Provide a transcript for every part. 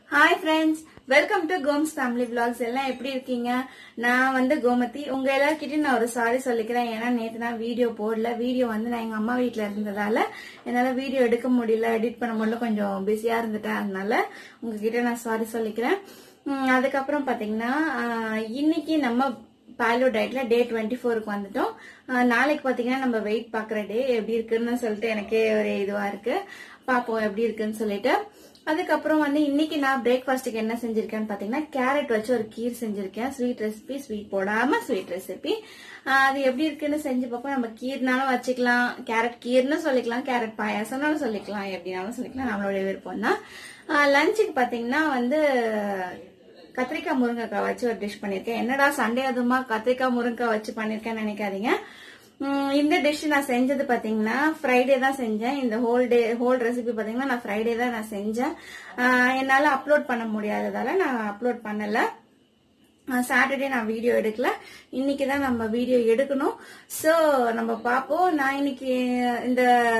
hi friends welcome to கோம்ஸ் family vlogs எல்லாம் எப்படி இருக்கீங்க நான் வந்து கோமதி உங்க எல்லார்கிட்டயும் நான் ஒரு சாரி சொல்லிக்கிறேன் ஏன்னா நேத்து நான் வீடியோ போடல வீடியோ வந்து நான் எங்க அம்மா வீட்ல இருந்ததால என்னால வீடியோ எடுக்க முடியல எடிட் பண்ண முடியல கொஞ்சம் பிஸியா இருந்துட்டேன் அதனால உங்ககிட்ட நான் சாரி சொல்லிக்கிறேன் உம், அதுக்கப்புறம் பாத்தீங்கன்னா ஆஹ், இன்னைக்கு நம்ம பாலோ டயட்ல டே டுவெண்ட்டி ஃபோருக்கு வந்துட்டோம் ஆஹ், நாளைக்கு பாத்தீங்கன்னா நம்ம வெயிட் பாக்குற டே எப்படி இருக்குன்னு சொல்லிட்டு எனக்கே ஒரு இதுவா இருக்கு பாப்போம் எப்படி இருக்குன்னு சொல்லிட்டு அதுக்கப்புறம் வந்து இன்னைக்கு நான் பிரேக்ஃபாஸ்ட்டுக்கு என்ன செஞ்சிருக்கேன்னு பாத்தீங்கன்னா கேரட் வச்சு ஒரு கீர் செஞ்சிருக்கேன் ஸ்வீட் ரெசிபி ஸ்வீட் போடாம ஸ்வீட் ரெசிபி அது எப்படி இருக்குன்னு செஞ்சு பார்ப்போம் நம்ம கீர்னாலும் வச்சுக்கலாம் கேரட் கீர்னு சொல்லிக்கலாம் கேரட் பாயாசம்னாலும் சொல்லிக்கலாம் எப்படினாலும் சொல்லிக்கலாம் நம்மளோட விருப்பம் தான் லஞ்சுக்கு பாத்தீங்கன்னா வந்து கத்திரிக்காய் முருங்கைக்காய் வச்சு ஒரு டிஷ் பண்ணிருக்கேன் என்னடா சண்டே அதுமா கத்திரிக்காய் முருங்கைக்காய் வச்சு பண்ணிருக்கேன்னு நினைக்காதீங்க உம், இந்த டிஷ் நான் செஞ்சது பாத்தீங்கன்னா ஃப்ரைடே தான் செஞ்சேன் இந்த ஹோல் டே ஹோல் ரெசிபி பாத்தீங்கன்னா நான் ஃப்ரைடே தான் நான் செஞ்சேன் ஆஹ், என்னால அப்லோட் பண்ண முடியாததால நான் அப்லோட் பண்ணல சாட்டர்டே நான் வீடியோ எடுக்கல இன்னைக்கு தான் நம்ம வீடியோ எடுக்கணும் சோ நம்ம பாப்போம் நான் இன்னைக்கு இந்த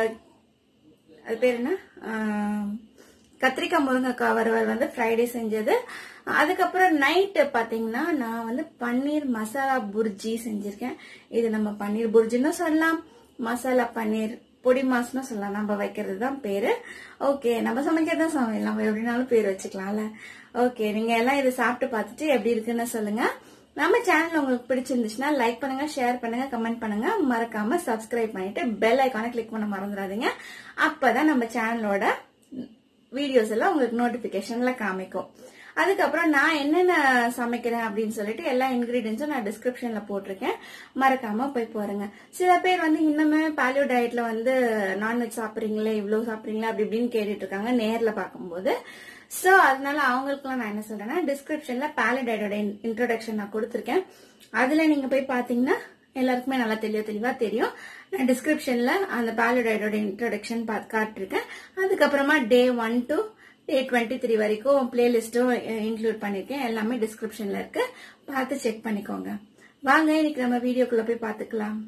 அது பேர் என்ன ஆஹ், கத்திரிக்காய் முருங்கைக்காய் வறுவல் வந்து ஃப்ரைடே செஞ்சது அதுக்கப்புறம் நைட்டு பாத்தீங்கன்னா நான் வந்து பன்னீர் மசாலா புர்ஜி செஞ்சிருக்கேன் இது நம்ம பன்னீர் புர்ஜின்னு சொல்லலாம் மசாலா பன்னீர் பொடி மாஸ்னு சொல்லலாம் நம்ம வைக்கிறது தான் பேரு ஓகே நம்ம சமைக்கிறது தான் சமையல் நம்ம எப்படினாலும் பேர் வச்சுக்கலாம்ல ஓகே நீங்க எல்லாம் இதை சாப்பிட்டு பார்த்துட்டு எப்படி இருக்குன்னு சொல்லுங்க நம்ம சேனல் உங்களுக்கு பிடிச்சிருந்துச்சுன்னா லைக் பண்ணுங்க ஷேர் பண்ணுங்க கமெண்ட் பண்ணுங்க மறக்காம சப்ஸ்கிரைப் பண்ணிட்டு பெல் ஐக்கானை கிளிக் பண்ண மறந்துடாதீங்க அப்பதான் நம்ம சேனலோட வீடியோஸ் எல்லாம் உங்களுக்கு நோட்டிபிகேஷன்ல காமிக்கும் அதுக்கப்புறம் நான் என்னென்ன சமைக்கிறேன் அப்படின்னு சொல்லிட்டு எல்லா இன்கிரீடியன்ஸும் நான் டிஸ்கிரிப்ஷன்ல போட்டிருக்கேன் மறக்காம போய் பாருங்க சில பேர் வந்து இன்னுமே பாலியோ டயட்ல வந்து நான்வெஜ் சாப்பிடுறீங்களே இவ்வளவு சாப்பிடுறீங்களா அப்படி இப்படின்னு கேட்டுட்டு இருக்காங்க நேர்ல பார்க்கும்போது சோ அதனால அவங்களுக்குலாம் நான் என்ன சொல்றேன்னா டிஸ்கிரிப்ஷன்ல பாலியோ டயட்டோட இன்ட்ரோடக்ஷன் நான் கொடுத்துருக்கேன் அதுல நீங்க போய் பாத்தீங்கன்னா எல்லாருக்குமே நல்லா தெளிவா தெளிவா தெரியும் நான் டிஸ்கிரிப்ஷன்ல அந்த பாலியோடைடோட இன்ட்ரோடக்ஷன் காட்டிருக்கேன் அதுக்கப்புறமா day one to day twenty three வரைக்கும் பிளேலிஸ்டும் இன்க்ளூட் பண்ணிருக்கேன் எல்லாமே டிஸ்கிரிப்ஷன்ல இருக்கு பார்த்து செக் பண்ணிக்கோங்க வாங்க இன்னைக்கு நம்ம வீடியோக்குள்ள போய் பார்த்துக்கலாம்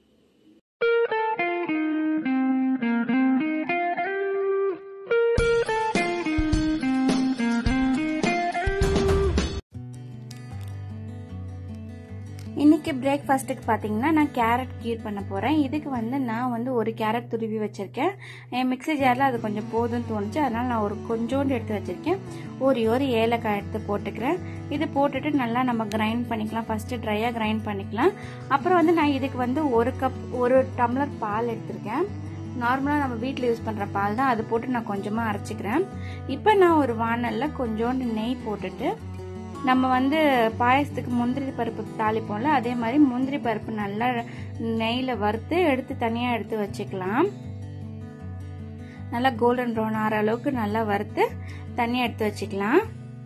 இன்னைக்கு பிரேக்ஃபாஸ்ட்டுக்கு பார்த்தீங்கன்னா நான் கேரட் கீர் பண்ண போகிறேன் இதுக்கு வந்து நான் வந்து ஒரு கேரட் துருவி வச்சுருக்கேன் என் மிக்ஸி ஜாரில் அது கொஞ்சம் போதும்னு தோணுச்சு அதனால் நான் ஒரு கொஞ்சோண்டு எடுத்து வச்சுருக்கேன் ஒரு ஒரு ஏலக்காய் எடுத்து போட்டுக்கிறேன் இது போட்டுட்டு நல்லா நம்ம கிரைண்ட் பண்ணிக்கலாம் ஃபஸ்ட்டு ட்ரையாக கிரைண்ட் பண்ணிக்கலாம் அப்புறம் வந்து நான் இதுக்கு வந்து ஒரு கப் ஒரு டம்ளர் பால் எடுத்திருக்கேன் நார்மலாக நம்ம வீட்டில் யூஸ் பண்ணுற பால் தான் அது போட்டு நான் கொஞ்சமாக அரைச்சிக்கிறேன் இப்போ நான் ஒரு வானலில் கொஞ்சோண்டு நெய் போட்டுட்டு நம்ம வந்து பாயசத்துக்கு முந்திரி பருப்பு தாளிப்போம்ல அதே மாதிரி முந்திரி பருப்பு நல்லா நெய்யில் வறுத்து எடுத்து தனியாக எடுத்து வச்சுக்கலாம் நல்லா கோல்டன் ப்ரௌன் ஆகிற அளவுக்கு நல்லா வறுத்து தனியாக எடுத்து வச்சுக்கலாம்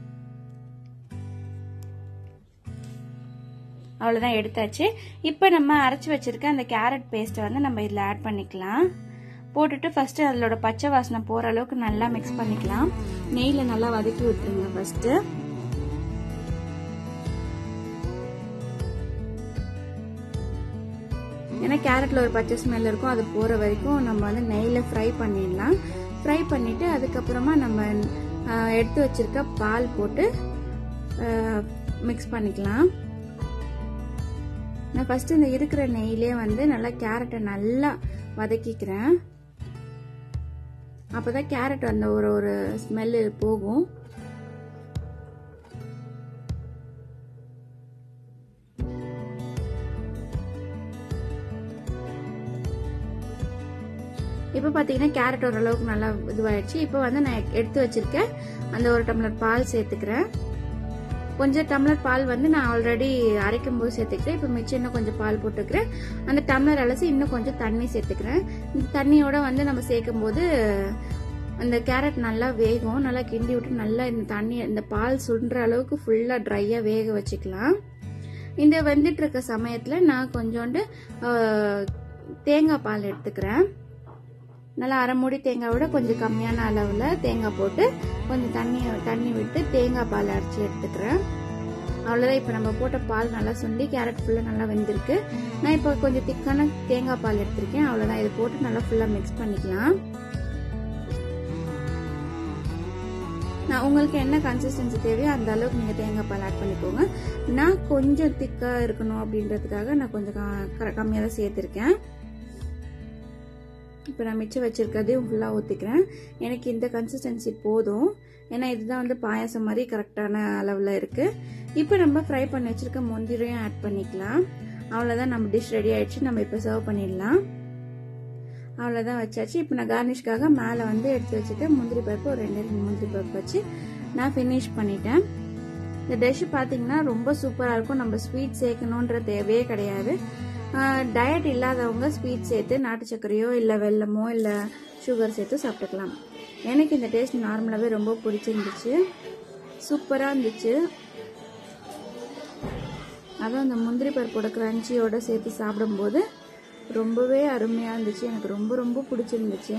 அவ்வளோதான் எடுத்தாச்சு இப்போ நம்ம அரைச்சி வச்சிருக்க அந்த கேரட் பேஸ்ட்டை வந்து நம்ம இதில் ஆட் பண்ணிக்கலாம் போட்டுட்டு ஃபஸ்ட்டு அதோட பச்சை வாசனை போகிற அளவுக்கு நல்லா மிக்ஸ் பண்ணிக்கலாம் நெய்யில் நல்லா வதக்கி விட்டுருங்க ஃபஸ்ட்டு ஏன்னா கேரட்ல ஒரு பச்சை ஸ்மெல் இருக்கும் அது போற வரைக்கும் நம்ம வந்து நெய்ல ஃப்ரை பண்ணிடலாம் ஃப்ரை பண்ணிட்டு அதுக்கப்புறமா நம்ம ஆஹ், எடுத்து வச்சிருக்க பால் போட்டு மிக்ஸ் பண்ணிக்கலாம் நான் ஃபர்ஸ்ட் இந்த இருக்கிற நெய்லே வந்து நல்லா கேரட்டை நல்லா வதக்கிக்கிறேன் அப்பதான் கேரட் அந்த ஒரு ஒரு ஸ்மெல்லு போகும் இப்போ பார்த்தீங்கன்னா கேரட் ஓரளவுக்கு நல்லா இதுவாயிடுச்சு இப்போ வந்து நான் எடுத்து வச்சிருக்கேன் அந்த ஒரு டம்ளர் பால் சேர்த்துக்கிறேன் கொஞ்சம் டம்ளர் பால் வந்து நான் ஆல்ரெடி அரைக்கும் போது சேர்த்துக்கிறேன் இப்போ மிச்சம் இன்னும் கொஞ்சம் பால் போட்டுக்கிறேன் அந்த டம்ளர் அலசி இன்னும் கொஞ்சம் தண்ணி சேர்த்துக்கிறேன் இந்த தண்ணியோட வந்து நம்ம சேர்க்கும் போது அந்த கேரட் நல்லா வேகும் நல்லா கிண்டி விட்டு நல்லா இந்த தண்ணி இந்த பால் சுண்டுற அளவுக்கு ஃபுல்லாக ட்ரையாக வேக வச்சுக்கலாம் இந்த வெந்துட்டு இருக்க சமயத்தில் நான் கொஞ்சோண்டு ஆஹ், தேங்காய் பால் எடுத்துக்கிறேன் நல்லா அரை மூடி தேங்காய் விட கொஞ்சம் கம்மியான அளவில் தேங்காய் போட்டு கொஞ்சம் தண்ணி தண்ணி விட்டு தேங்காய் பால் அரைச்சி எடுத்துக்கிறேன் அவ்வளோதான் இப்போ நம்ம போட்ட பால் நல்லா சுண்டி கேரட் ஃபுல்லாக நல்லா வெந்திருக்கு நான் இப்போ கொஞ்சம் திக்கான தேங்காய் பால் எடுத்திருக்கேன் அவ்வளோதான் இதை போட்டு நல்லா ஃபுல்லாக மிக்ஸ் பண்ணிக்கலாம் நான் உங்களுக்கு என்ன கன்சிஸ்டன்சி தேவையோ அந்த அளவுக்கு நீங்கள் தேங்காய் பால் ஆட் பண்ணிக்கோங்க நான் கொஞ்சம் திக்காக இருக்கணும் அப்படின்றதுக்காக நான் கொஞ்சம் கம்மியாக தான் சேர்த்துருக்கேன் இப்போ நான் மிச்சம் வச்சிருக்கிறதையும் ஃபுல்லாக ஊற்றிக்கிறேன் எனக்கு இந்த கன்சிஸ்டன்சி போதும் ஏன்னா இதுதான் வந்து பாயாசம் மாதிரி கரெக்டான அளவில் இருக்குது இப்போ நம்ம ஃப்ரை பண்ணி வச்சிருக்க முந்திரியும் ஆட் பண்ணிக்கலாம் அவ்வளோதான் நம்ம டிஷ் ரெடி ஆயிடுச்சு நம்ம இப்போ சர்வ் பண்ணிடலாம் அவ்வளோதான் வச்சாச்சு இப்போ நான் கார்னிஷ்காக மேலே வந்து எடுத்து வச்சுட்டு முந்திரி பருப்பு ஒரு ரெண்டு ரெண்டு முந்திரி பருப்பு வச்சு நான் ஃபினிஷ் பண்ணிட்டேன் இந்த டிஷ் பார்த்தீங்கன்னா ரொம்ப சூப்பராக இருக்கும் நம்ம ஸ்வீட் சேர்க்கணுன்ற தேவையே கிடையாது டயட் இல்லாதவங்க ஸ்வீட் சேர்த்து நாட்டு சர்க்கரையோ இல்லை வெல்லமோ இல்லை சுகர் சேர்த்து சாப்பிட்டுக்கலாம் எனக்கு இந்த டேஸ்ட் நார்மலாகவே ரொம்ப பிடிச்சிருந்துச்சு சூப்பராக இருந்துச்சு அதுவும் அந்த முந்திரி பருப்போட கிரன்ச்சியோட சேர்த்து சாப்பிடும்போது ரொம்பவே அருமையாக இருந்துச்சு எனக்கு ரொம்ப ரொம்ப பிடிச்சிருந்துச்சு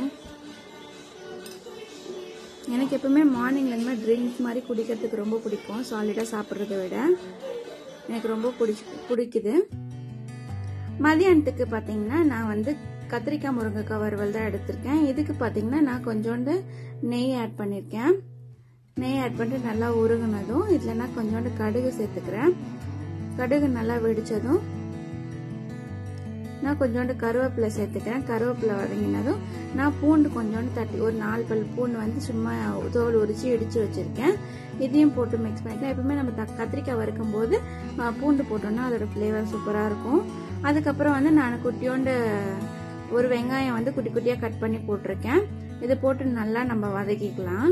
எனக்கு எப்பவுமே மார்னிங்ல இந்த மாதிரி ட்ரிங்க்ஸ் மாதிரி குடிக்கிறதுக்கு ரொம்ப பிடிக்கும் சாலிடாக சாப்பிட்றத விட எனக்கு ரொம்ப பிடிச்சி பிடிக்குது மதியானத்துக்கு பார்த்தீங்கன்னா நான் வந்து கத்திரிக்காய் முருங்கைக்காய் வறுவல் தான் எடுத்திருக்கேன் இதுக்கு பார்த்தீங்கன்னா நான் கொஞ்சோண்டு நெய் ஆட் பண்ணியிருக்கேன் நெய் ஆட் பண்ணிட்டு நல்லா உருகுனதும் இதில் நான் கொஞ்சோண்டு கடுகு சேர்த்துக்கிறேன் கடுகு நல்லா வெடிச்சதும் நான் கொஞ்சோண்டு கருவேப்பிலை சேர்த்துக்கிறேன் கருவேப்பிலை வதங்கினதும் நான் பூண்டு கொஞ்சோண்டு தட்டி ஒரு நாலு பல் பூண்டு வந்து சும்மா தோல் உரிச்சு இடிச்சு வச்சிருக்கேன் இதையும் போட்டு மிக்ஸ் பண்ணிக்கலாம் எப்பவுமே நம்ம த- கத்திரிக்காய் வறுக்கும் போது ஆ, பூண்டு போட்டோம்னா அதோட ஃப்ளேவர் சூப்பராக இருக்கும் அதுக்கப்புறம் வந்து நான் குட்டியோண்டு ஒரு வெங்காயம் வந்து குட்டி குட்டியாக கட் பண்ணி போட்டிருக்கேன் இதை போட்டு நல்லா நம்ம வதக்கிக்கலாம்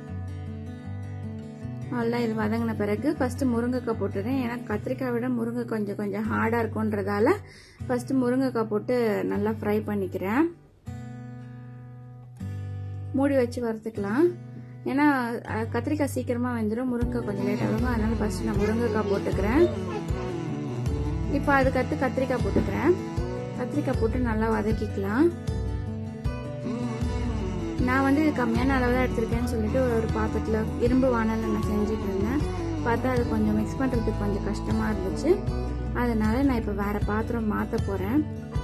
நல்லா இது வதங்கின பிறகு ஃபர்ஸ்ட் முருங்கைக்காய் போட்டுறேன் ஏன்னா கத்திரிக்காய் விட முருங்கை கொஞ்சம் கொஞ்சம் ஹார்டாக இருக்கும்ன்றதால ஃபர்ஸ்ட் முருங்கைக்காய் போட்டு நல்லா ஃப்ரை பண்ணிக்கிறேன் மூடி வச்சு வறுத்துக்கலாம் ஏன்னா அஹ், கத்திரிக்காய் சீக்கிரமா வெந்துடும் முருங்கைக்காய் கொஞ்சம் லேட் ஆகும் அதனால ஃபர்ஸ்ட் நான் முருங்கைக்காய் போட்டுக்கிறேன் இப்போ அதுக்கடுத்து கத்திரிக்காய் போட்டுக்கிறேன் கத்திரிக்காய் போட்டு நல்லா வதக்கிக்கலாம் நான் வந்து இது கம்மியான அளவு தான் எடுத்திருக்கேன்னு சொல்லிட்டு ஒரு ஒரு பாத்திரத்தில் இரும்பு வானலில் நான் செஞ்சுட்டு இருந்தேன் பார்த்தா அது கொஞ்சம் மிக்ஸ் பண்ணுறதுக்கு கொஞ்சம் கஷ்டமாக இருந்துச்சு அதனால நான் இப்போ வேற பாத்திரம் மாற்ற போகிறேன்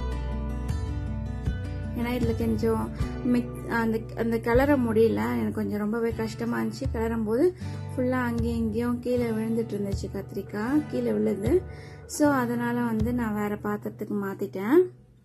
ஏன்னா இதில் கொஞ்சம் மிக் அந்த அந்த கிளற முடியல எனக்கு கொஞ்சம் ரொம்பவே கஷ்டமாக இருந்துச்சு கிளறும் போது ஃபுல்லாக அங்கேயும் இங்கேயும் கீழே விழுந்துட்டு இருந்துச்சு கத்திரிக்காய் கீழே விழுது ஸோ அதனால வந்து நான் வேற பாத்திரத்துக்கு மாற்றிட்டேன்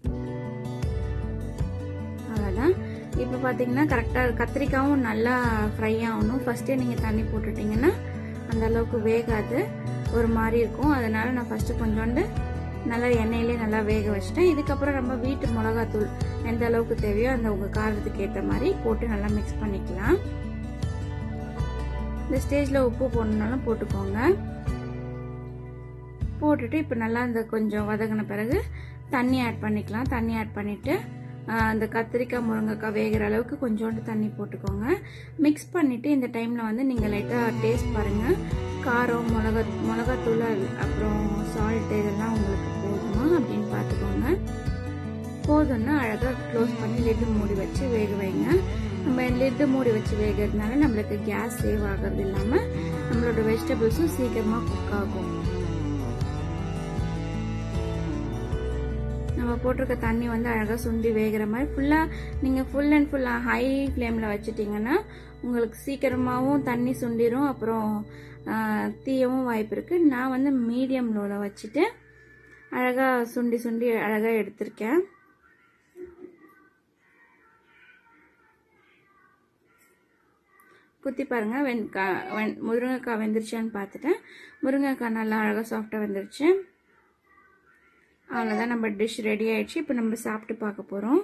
அவ்வளோதான் இப்போ பார்த்தீங்கன்னா கரெக்டாக கத்திரிக்காயும் நல்லா ஃப்ரை ஆகணும் ஃபஸ்ட்டே நீங்கள் தண்ணி போட்டுட்டீங்கன்னா அந்த அளவுக்கு வேகாது ஒரு மாதிரி இருக்கும் அதனால நான் ஃபஸ்ட்டு கொஞ்சோண்டு நல்லா எண்ணெயிலே நல்லா வேக வச்சிட்டேன் இதுக்கப்புறம் நம்ம வீட்டு மிளகாத்தூள் எந்த அளவுக்கு தேவையோ அந்த உங்கள் காரத்துக்கு ஏற்ற மாதிரி போட்டு நல்லா மிக்ஸ் பண்ணிக்கலாம் இந்த ஸ்டேஜில் உப்பு போடணுன்னாலும் போட்டுக்கோங்க போட்டுட்டு இப்போ நல்லா இந்த கொஞ்சம் வதங்கின பிறகு தண்ணி ஆட் பண்ணிக்கலாம் தண்ணி ஆட் பண்ணிட்டு ஆஹ், அந்த கத்திரிக்காய் முருங்கைக்காய் வேகிற அளவுக்கு கொஞ்சோண்டு தண்ணி போட்டுக்கோங்க மிக்ஸ் பண்ணிட்டு இந்த டைம்ல வந்து நீங்க லைட்டா டேஸ்ட் பாருங்க காரம் மிளகா மிளகாத்தூள் அது- அப்புறம் சால்ட் இதெல்லாம் உங்களுக்கு போதுமா அப்படின்னு பார்த்துக்கோங்க போதும்னா அழகாக க்ளோஸ் பண்ணி லிட்டு மூடி வச்சு வேக வைங்க நம்ம லிட்டு மூடி வச்சு வேகிறதுனால நம்மளுக்கு கேஸ் சேவ் ஆகிறது இல்லாமல் நம்மளோட வெஜிடபிள்ஸும் சீக்கிரமாக குக் ஆகும் நம்ம போட்டிருக்க தண்ணி வந்து அழகாக சுண்டி வேகிற மாதிரி ஃபுல்லாக நீங்கள் ஃபுல் அண்ட் ஃபுல்லாக ஹை ஃப்ளேமில் வச்சிட்டிங்கன்னா உங்களுக்கு சீக்கிரமாகவும் தண்ணி சுண்டிரும் அப்புறம் ஆஹ், தீயவும் வாய்ப்பு இருக்குது நான் வந்து மீடியம் லோவில் வச்சுட்டு அழகாக சுண்டி சுண்டி அழகாக எடுத்திருக்கேன் குத்தி பாருங்க வெண் கா வெண் முருங்கைக்காய் வெந்துருச்சான்னு பார்த்துட்டேன் முருங்கைக்காய் நல்லா அழகாக சாஃப்டாக வெந்துருச்சு அவ்வளோதான் நம்ம டிஷ் ரெடி ஆயிடுச்சு இப்போ நம்ம சாப்பிட்டு பார்க்க போகிறோம்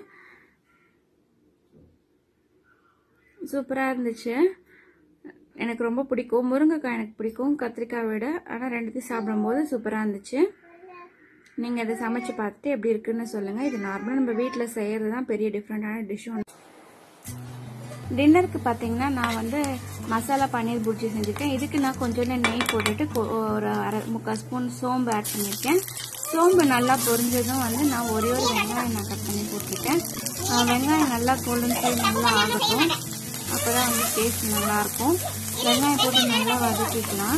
சூப்பராக இருந்துச்சு எனக்கு ரொம்ப பிடிக்கும் முருங்கைக்காய் எனக்கு பிடிக்கும் கத்திரிக்காய் விட ஆனால் ரெண்டுத்தையும் சாப்பிடும்போது சூப்பராக இருந்துச்சு நீங்கள் இதை சமைச்சு பார்த்துட்டு எப்படி இருக்குன்னு சொல்லுங்கள் இது நார்மலாக நம்ம வீட்டில் செய்கிறது தான் பெரிய டிஃப்ரெண்ட்டான டிஷ்ஷும் டின்னருக்கு பார்த்தீங்கன்னா நான் வந்து மசாலா பன்னீர் புர்ஜி செஞ்சுருக்கேன் இதுக்கு நான் கொஞ்சோண்டு நெய் போட்டுட்டு கொ- ஒரு அரை முக்கால் ஸ்பூன் சோம்பு ஆட் பண்ணியிருக்கேன் சோம்பு நல்லா பொரிஞ்சதும் வந்து நான் ஒரே ஒரு வெங்காயம் நான் கட் பண்ணி போட்டிருக்கேன் ஆஹ் வெங்காயம் நல்லா கொழுந்து நல்லா ஆகட்டும் அப்போ தான் வந்து டேஸ்ட் நல்லாயிருக்கும் வெங்காயம் போட்டு நல்லா வதக்கிக்கலாம்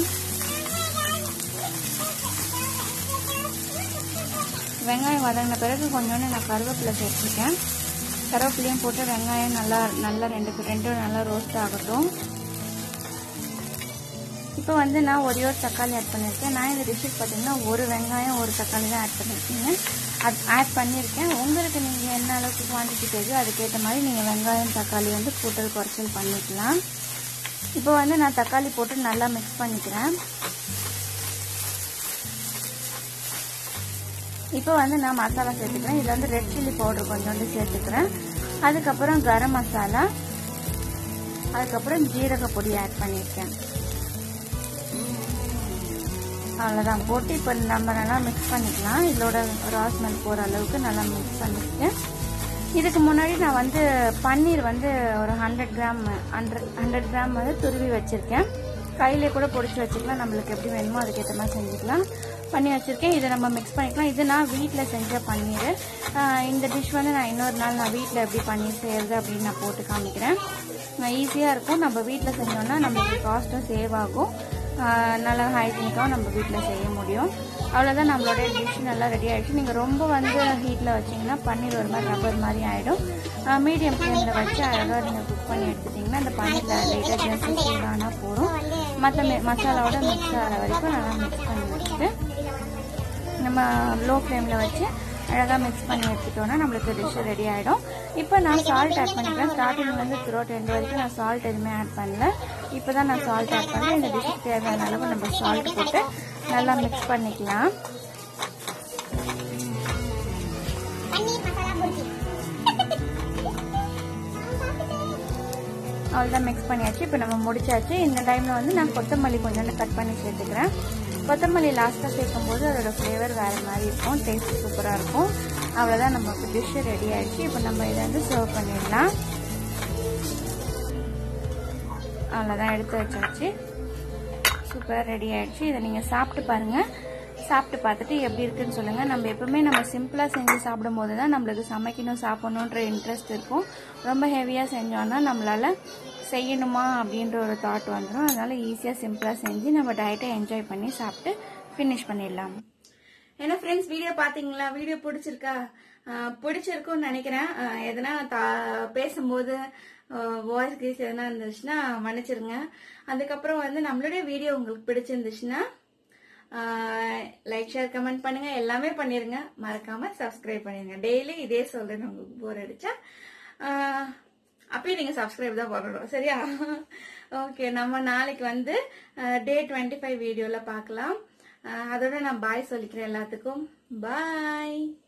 வெங்காயம் வதங்கின பிறகு கொஞ்சோண்டு நான் கருவேப்பிலை சேர்த்துருக்கேன் கருவேப்பிலையும் போட்டு வெங்காயம் நல்லா நல்லா ரெண்டு ரெண்டும் நல்லா ரோஸ்ட் ஆகட்டும் இப்போ வந்து நான் ஒரே ஒரு தக்காளி ஆட் பண்ணியிருக்கேன் நான் இந்த டிஷ்ஷுக்கு பார்த்தீங்கன்னா ஒரு வெங்காயம் ஒரு தக்காளி தான் ஆட் பண்ணியிருக்கீங்க அது ஆட் பண்ணியிருக்கேன் உங்களுக்கு நீங்கள் என்ன அளவுக்கு குவான்டிட்டி தெரியும் அதுக்கேற்ற மாதிரி நீங்கள் வெங்காயம் தக்காளி வந்து கூட்டல் குறைச்சல் பண்ணிக்கலாம் இப்போ வந்து நான் தக்காளி போட்டு நல்லா மிக்ஸ் பண்ணிக்கிறேன் இப்போ வந்து நான் மசாலா சேர்த்துக்கிறேன் இதில் வந்து ரெட் சில்லி பவுடர் கொஞ்சோண்டு சேர்த்துக்கிறேன் அதுக்கப்புறம் கரம் மசாலா அதுக்கப்புறம் ஜீரக பொடி ஆட் பண்ணியிருக்கேன் அவ்வளோதான் போட்டு இப்போ நம்ம நல்லா மிக்ஸ் பண்ணிக்கலாம் இதோட ரா ஸ்மெல் போகிற அளவுக்கு நல்லா மிக்ஸ் பண்ணிக்கிட்டேன் இதுக்கு முன்னாடி நான் வந்து பன்னீர் வந்து ஒரு hundred gram hundred hundred gram வந்து துருவி வச்சுருக்கேன் கையிலே கூட பொடிச்சு வச்சுக்கலாம் நம்மளுக்கு எப்படி வேணுமோ அதுக்கேற்ற மாதிரி செஞ்சுக்கலாம் பண்ணி வச்சுருக்கேன் இதை நம்ம மிக்ஸ் பண்ணிக்கலாம் இது நான் வீட்டில் செஞ்ச பன்னீர் இந்த டிஷ் வந்து நான் இன்னொரு நாள் நான் வீட்டில் எப்படி பன்னீர் செய்கிறது அப்படின்னு நான் போட்டு காமிக்கிறேன் ஈஸியாக இருக்கும் நம்ம வீட்டில் செஞ்சோம்னா நம்மளுக்கு காஸ்ட்டும் சேவ் ஆகும் நல்லா ஹைஜீனிக்காகவும் நம்ம வீட்டில் செய்ய முடியும் அவ்வளோதான் நம்மளோட டிஷ் நல்லா ரெடி ஆகிடுச்சு நீங்கள் ரொம்ப வந்து ஹீட்டில் வச்சிங்கன்னா பன்னீர் ஒரு மாதிரி ரப்பர் மாதிரி ஆகிடும் மீடியம் ஃப்ளேமில் வச்சு அழகாக நீங்கள் குக் பண்ணி எடுத்துட்டிங்கன்னா அந்த பன்னீரில் லைட்டாக ஜஸ்ட் சூடானா போதும் மற்ற மசாலாவோட மிக்ஸ் ஆகிற வரைக்கும் நல்லா மிக்ஸ் பண்ணி வச்சுட்டு நம்ம லோ ஃப்ளேமில் வச்சு அழகாக மிக்ஸ் பண்ணி எடுத்துட்டோன்னா நம்மளுக்கு டிஷ் ரெடி ஆகிடும் இப்போ நான் சால்ட் ஆட் பண்ணிக்கிறேன் ஸ்டார்டிங்லேருந்து த்ரோட் எண்ட் வரைக்கும் நான் சால்ட் எதுவுமே ஆட் பண்ணல இப்போ தான் நான் சால்ட் ஆட் பண்ணேன் இந்த டிஷ்ஷுக்கு தேவையான அளவு நம்ம சால்ட் போட்டு நல்லா மிக்ஸ் பண்ணிக்கலாம் அவ்வளோதான் மிக்ஸ் பண்ணியாச்சு இப்போ நம்ம முடிச்சாச்சு இந்த டைமில் வந்து நான் கொத்தமல்லி கொஞ்சோண்டு கட் பண்ணி சேர்த்துக்கிறேன் கொத்தமல்லி லாஸ்ட்டாக சேர்க்கும் போது அதோட ஃப்ளேவர் வேறு மாதிரி இருக்கும் டேஸ்ட் சூப்பராக இருக்கும் அவ்வளோதான் நமக்கு டிஷ்ஷு ரெடி ஆயிடுச்சு இப்போ நம்ம இதை வந்து சர்வ் பண்ணிடலாம் அவ்வளோதான் எடுத்து வச்சாச்சு சூப்பராக ரெடி ஆயிடுச்சு இதை நீங்கள் சாப்பிட்டு பாருங்கள் சாப்பிட்டு பார்த்துட்டு எப்படி இருக்குன்னு சொல்லுங்கள் நம்ம எப்பவுமே நம்ம சிம்பிளாக செஞ்சு சாப்பிடும் போது தான் நம்மளுக்கு சமைக்கணும் சாப்பிடணுன்ற இன்ட்ரெஸ்ட் இருக்கும் ரொம்ப ஹெவியாக செஞ்சோன்னா நம்மளால் செய்யணுமா அப்படின்ற ஒரு தாட் வந்துடும் அதனால ஈஸியாக சிம்பிளாக செஞ்சு நம்ம டயட்டை என்ஜாய் பண்ணி சாப்பிட்டு ஃபினிஷ் பண்ணிடலாம் என்ன ஃப்ரெண்ட்ஸ் வீடியோ பார்த்தீங்களா வீடியோ பிடிச்சிருக்கா பிடிச்சிருக்கும்னு நினைக்கிறேன் எதனா பேசும்போது வாய்ஸ் கீஸ் எதனா இருந்துச்சுன்னா மன்னிச்சிருங்க அதுக்கப்புறம் வந்து நம்மளுடைய வீடியோ உங்களுக்கு பிடிச்சிருந்துச்சுன்னா லைக் ஷேர் கமெண்ட் பண்ணுங்க எல்லாமே பண்ணிருங்க மறக்காம சப்ஸ்கிரைப் பண்ணிருங்க டெய்லி இதே சொல்றேன் உங்களுக்கு போர் அடிச்சா அப்பயும் நீங்க சப்ஸ்கிரைப் தான் பண்ணணும் சரியா ஓகே நம்ம நாளைக்கு வந்து டே டுவெண்ட்டி ஃபைவ் வீடியோல பார்க்கலாம் அதோட நான் பாய் சொல்லிக்கிறேன் எல்லாத்துக்கும் பாய்